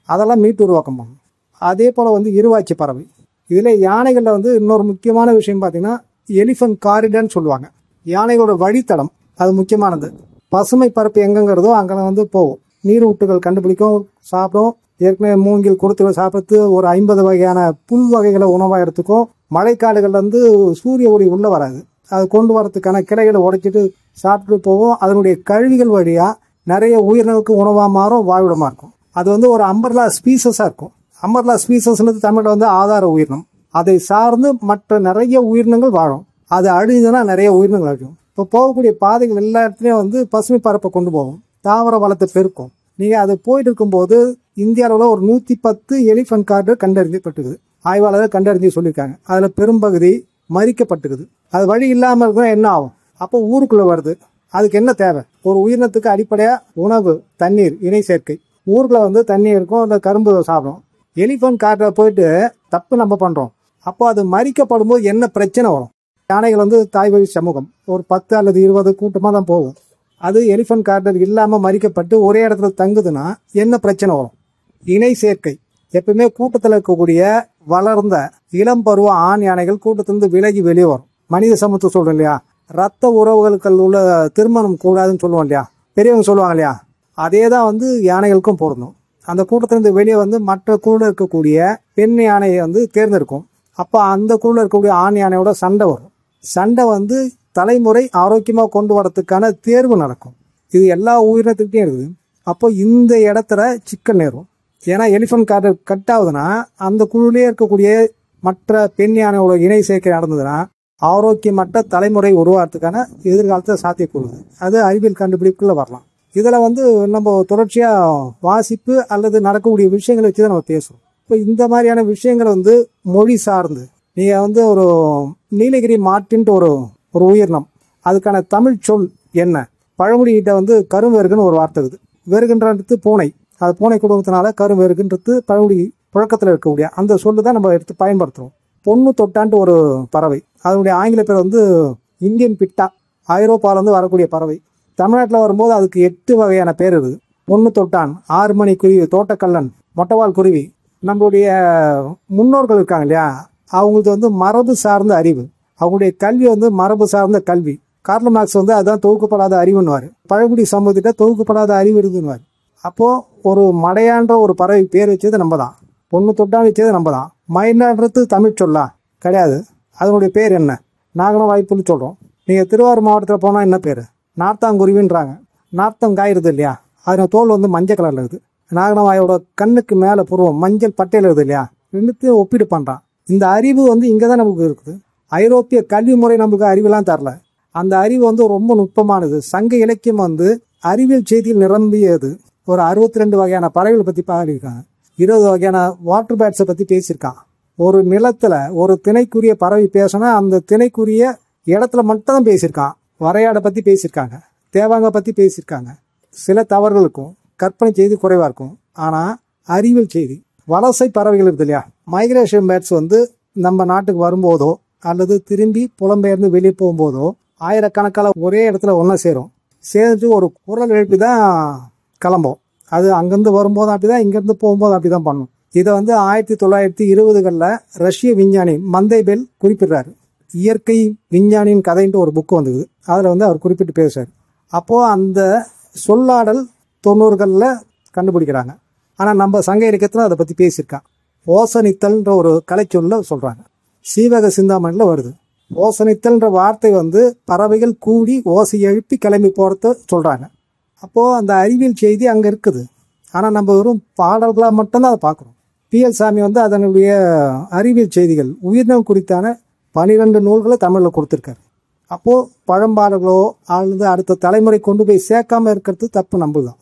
அதெல்லாம் மீட்டு உருவாக்கம் பண்ணணும் அதே போல் வந்து இருவாச்சி பறவை இதில் யானைகளில் வந்து இன்னொரு முக்கியமான விஷயம் பார்த்தீங்கன்னா எலிஃபண்ட் காரிடர்னு சொல்லுவாங்க யானைகளோட வழித்தடம் அது முக்கியமானது பசுமை பரப்பு எங்கங்கிறதோ அங்கே வந்து போகும் நீரூட்டுகள் கண்டுபிடிக்கும் சாப்பிடும் ஏற்கனவே மூங்கில் குருத்துகள் சாப்பிட்டு ஒரு ஐம்பது வகையான புல் வகைகளை உணவாக எடுத்துக்கும் மழைக்காடுகள்ல வந்து சூரிய ஒளி உள்ளே வராது அது கொண்டு வரதுக்கான கிளைகளை உடைச்சிட்டு சாப்பிட்டு போகும் அதனுடைய கழிவுகள் வழியாக நிறைய உயிரினங்களுக்கு உணவாக மாறும் வாழ்விடமாக இருக்கும் அது வந்து ஒரு அம்பர்லா ஸ்பீசஸாக இருக்கும் அம்பர்லா ஸ்பீசஸ்ன்றது தமிழில் வந்து ஆதார உயிரினம் அதை சார்ந்து மற்ற நிறைய உயிரினங்கள் வாழும் அது அழிஞ்சதுன்னா நிறைய உயிரினங்கள் அழியும் இப்போ போகக்கூடிய பாதைகள் எல்லா இடத்துலையும் வந்து பசுமை பரப்பை கொண்டு போகும் தாவர வளத்தை பெருக்கும் நீங்கள் அது போயிட்டு இருக்கும்போது இந்தியாவில் ஒரு நூற்றி பத்து எலிஃபண்ட் கார்டு கண்டறியப்பட்டுக்குது ஆய்வாளர்கள் கண்டறிஞ்சு சொல்லியிருக்காங்க அதில் பெரும்பகுதி மறிக்கப்பட்டுக்குது அது வழி இல்லாமல் இருந்தால் என்ன ஆகும் அப்போ ஊருக்குள்ளே வருது அதுக்கு என்ன தேவை ஒரு உயிரினத்துக்கு அடிப்படையாக உணவு தண்ணீர் இணை சேர்க்கை ஊருக்குள்ள வந்து தண்ணி இருக்கும் இல்லை கரும்பு சாப்பிடும் எலிஃபண்ட் காட்டில் போயிட்டு தப்பு நம்ம பண்ணுறோம் அப்போ அது மறிக்கப்படும் போது என்ன பிரச்சனை வரும் யானைகள் வந்து தாய் வழி சமூகம் ஒரு பத்து அல்லது இருபது கூட்டமாக தான் போகும் அது எலிஃபண்ட் கார்டர் இல்லாமல் மறிக்கப்பட்டு ஒரே இடத்துல தங்குதுன்னா என்ன பிரச்சனை வரும் இணை சேர்க்கை எப்பவுமே கூட்டத்தில் இருக்கக்கூடிய வளர்ந்த இளம் பருவ ஆண் யானைகள் கூட்டத்திலிருந்து விலகி வெளியே வரும் மனித சமத்துவம் சொல்றோம் இல்லையா ரத்த உறவுகளுக்கு உள்ள திருமணம் கூடாதுன்னு சொல்லுவோம் இல்லையா பெரியவங்க சொல்லுவாங்க இல்லையா அதே தான் வந்து யானைகளுக்கும் பொருந்தும் அந்த கூட்டத்திலிருந்து வெளியே வந்து மற்ற குழுல இருக்கக்கூடிய பெண் யானையை வந்து தேர்ந்தெடுக்கும் அப்போ அந்த குழுல இருக்கக்கூடிய ஆண் யானையோட சண்டை வரும் சண்டை வந்து தலைமுறை ஆரோக்கியமாக கொண்டு வரதுக்கான தேர்வு நடக்கும் இது எல்லா உயிரினத்துக்கிட்டையும் இருக்குது அப்போ இந்த இடத்துல சிக்கல் நேரும் ஏன்னா எலிஃபண்ட் கார்டு கட் ஆகுதுன்னா அந்த குழுலேயே இருக்கக்கூடிய மற்ற பெண் யானையோட இணை சேர்க்கை நடந்ததுன்னா ஆரோக்கியமற்ற தலைமுறை உருவாகிறதுக்கான எதிர்காலத்தில் சாத்தியக்கூறுது அது அறிவியல் கண்டுபிடிப்புக்குள்ள வரலாம் இதில் வந்து நம்ம தொடர்ச்சியாக வாசிப்பு அல்லது நடக்கக்கூடிய விஷயங்களை வச்சு தான் நம்ம பேசுகிறோம் இப்போ இந்த மாதிரியான விஷயங்கள் வந்து மொழி சார்ந்து நீங்கள் வந்து ஒரு நீலகிரி மாட்டின்ட்டு ஒரு ஒரு உயிரினம் அதுக்கான தமிழ் சொல் என்ன பழமொழிகிட்ட வந்து கரும்பெருகுன்னு ஒரு வார்த்தை இருக்குது வெறுகின்றது பூனை அது பூனை குடும்பத்தினால கரும்பெருகுன்றது பழமொழி புழக்கத்தில் இருக்கக்கூடிய அந்த சொல்லு தான் நம்ம எடுத்து பயன்படுத்துகிறோம் பொண்ணு தொட்டான்ட்டு ஒரு பறவை அதனுடைய ஆங்கில பேர் வந்து இந்தியன் பிட்டா ஐரோப்பாவிலேருந்து வரக்கூடிய பறவை தமிழ்நாட்டில் வரும்போது அதுக்கு எட்டு வகையான பேர் இருக்குது பொண்ணு தொட்டான் ஆறு மணி குருவி தோட்டக்கல்லன் மொட்டைவால் குருவி நம்மளுடைய முன்னோர்கள் இருக்காங்க இல்லையா அவங்களுக்கு வந்து மரபு சார்ந்த அறிவு அவங்களுடைய கல்வி வந்து மரபு சார்ந்த கல்வி கார்ல் மார்க்ஸ் வந்து அதுதான் தொகுக்கப்படாத அறிவுன்னுவார் பழங்குடி சமூகத்திட்ட தொகுக்கப்படாத அறிவு இருக்குன்னுவார் அப்போ ஒரு மடையான்ற ஒரு பறவை பேர் வச்சது நம்ம தான் பொண்ணு தொட்டான் வச்சது நம்ம தான் மயிலான்றது தமிழ் சொல்லா கிடையாது அதனுடைய பேர் என்ன நாகன வாய்ப்புன்னு சொல்கிறோம் நீங்கள் திருவாரூர் மாவட்டத்தில் போனால் என்ன பேர் நார்த்தாங்குருவின்றாங்க நார்த்தம் காயிருது இல்லையா அதில் தோல் வந்து மஞ்சள் கலரில் இருக்குது நாகனவாயோட கண்ணுக்கு மேலே புருவம் மஞ்சள் பட்டையில் இருக்குது இல்லையா ரெண்டுத்தையும் ஒப்பீடு பண்ணுறான் இந்த அறிவு வந்து இங்கே தான் நமக்கு இருக்குது ஐரோப்பிய கல்வி முறை நமக்கு அறிவுலாம் தரல அந்த அறிவு வந்து ரொம்ப நுட்பமானது சங்க இலக்கியம் வந்து அறிவியல் செய்தியில் நிரம்பியது ஒரு அறுபத்தி ரெண்டு வகையான பறவைகளை பற்றி பாடியிருக்காங்க இருபது வகையான வாட்டர் பேட்ஸை பற்றி பேசியிருக்கான் ஒரு நிலத்துல ஒரு திணைக்குரிய பறவை பேசினா அந்த திணைக்குரிய இடத்துல மட்டும் தான் பேசியிருக்கான் வரையாடை பற்றி பேசியிருக்காங்க தேவாங்க பற்றி பேசியிருக்காங்க சில தவறுகளுக்கும் கற்பனை செய்தி குறைவாக இருக்கும் ஆனால் அறிவியல் செய்தி வலசை பறவைகள் இருக்குது இல்லையா மைக்ரேஷன் பேர்ட்ஸ் வந்து நம்ம நாட்டுக்கு வரும்போதோ அல்லது திரும்பி புலம்பெயர்ந்து வெளியே போகும்போதோ ஆயிரக்கணக்கான ஒரே இடத்துல ஒன்றா சேரும் சேர்ந்து ஒரு குரல் எழுப்பி தான் கிளம்போம் அது அங்கேருந்து வரும்போது அப்படிதான் இங்கேருந்து போகும்போது அப்படி தான் பண்ணும் இதை வந்து ஆயிரத்தி தொள்ளாயிரத்தி இருபதுகளில் ரஷ்ய விஞ்ஞானி மந்தைபெல் குறிப்பிடுறாரு இயற்கை விஞ்ஞானியின் கதைன்ட்டு ஒரு புக்கு வந்தது அதில் வந்து அவர் குறிப்பிட்டு பேசுறாரு அப்போது அந்த சொல்லாடல் தொண்ணூறுகளில் கண்டுபிடிக்கிறாங்க ஆனால் நம்ம சங்க இலக்கியத்தில் அதை பற்றி பேசியிருக்கான் ஓசனித்தல்ன்ற ஒரு கலைச்சொல்ல சொல்கிறாங்க சீவக சிந்தாமணியில் வருது ஓசனித்தல்ன்ற வார்த்தை வந்து பறவைகள் கூடி ஓசை எழுப்பி கிளம்பி போகிறத சொல்கிறாங்க அப்போது அந்த அறிவியல் செய்தி அங்கே இருக்குது ஆனால் நம்ம வெறும் பாடல்களாக மட்டும்தான் அதை பார்க்குறோம் பிஎல் சாமி வந்து அதனுடைய அறிவியல் செய்திகள் உயிரினம் குறித்தான பனிரெண்டு நூல்களை தமிழில் கொடுத்துருக்காரு அப்போது பழம்பாடல்களோ அல்லது அடுத்த தலைமுறை கொண்டு போய் சேர்க்காம இருக்கிறது தப்பு நம்புதான்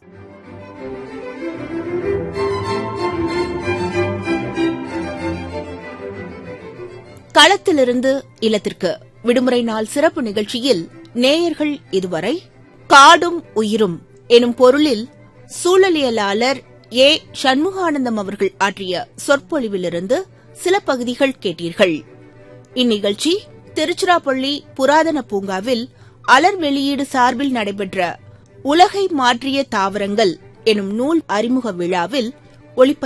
களத்திலிருந்து இல்லத்திற்கு விடுமுறை நாள் சிறப்பு நிகழ்ச்சியில் நேயர்கள் இதுவரை காடும் உயிரும் எனும் பொருளில் சூழலியலாளர் ஏ சண்முகானந்தம் அவர்கள் ஆற்றிய சொற்பொழிவிலிருந்து சில பகுதிகள் கேட்டீர்கள் இந்நிகழ்ச்சி திருச்சிராப்பள்ளி புராதன பூங்காவில் அலர் வெளியீடு சார்பில் நடைபெற்ற உலகை மாற்றிய தாவரங்கள் எனும் நூல் அறிமுக விழாவில் ஒளிப்ப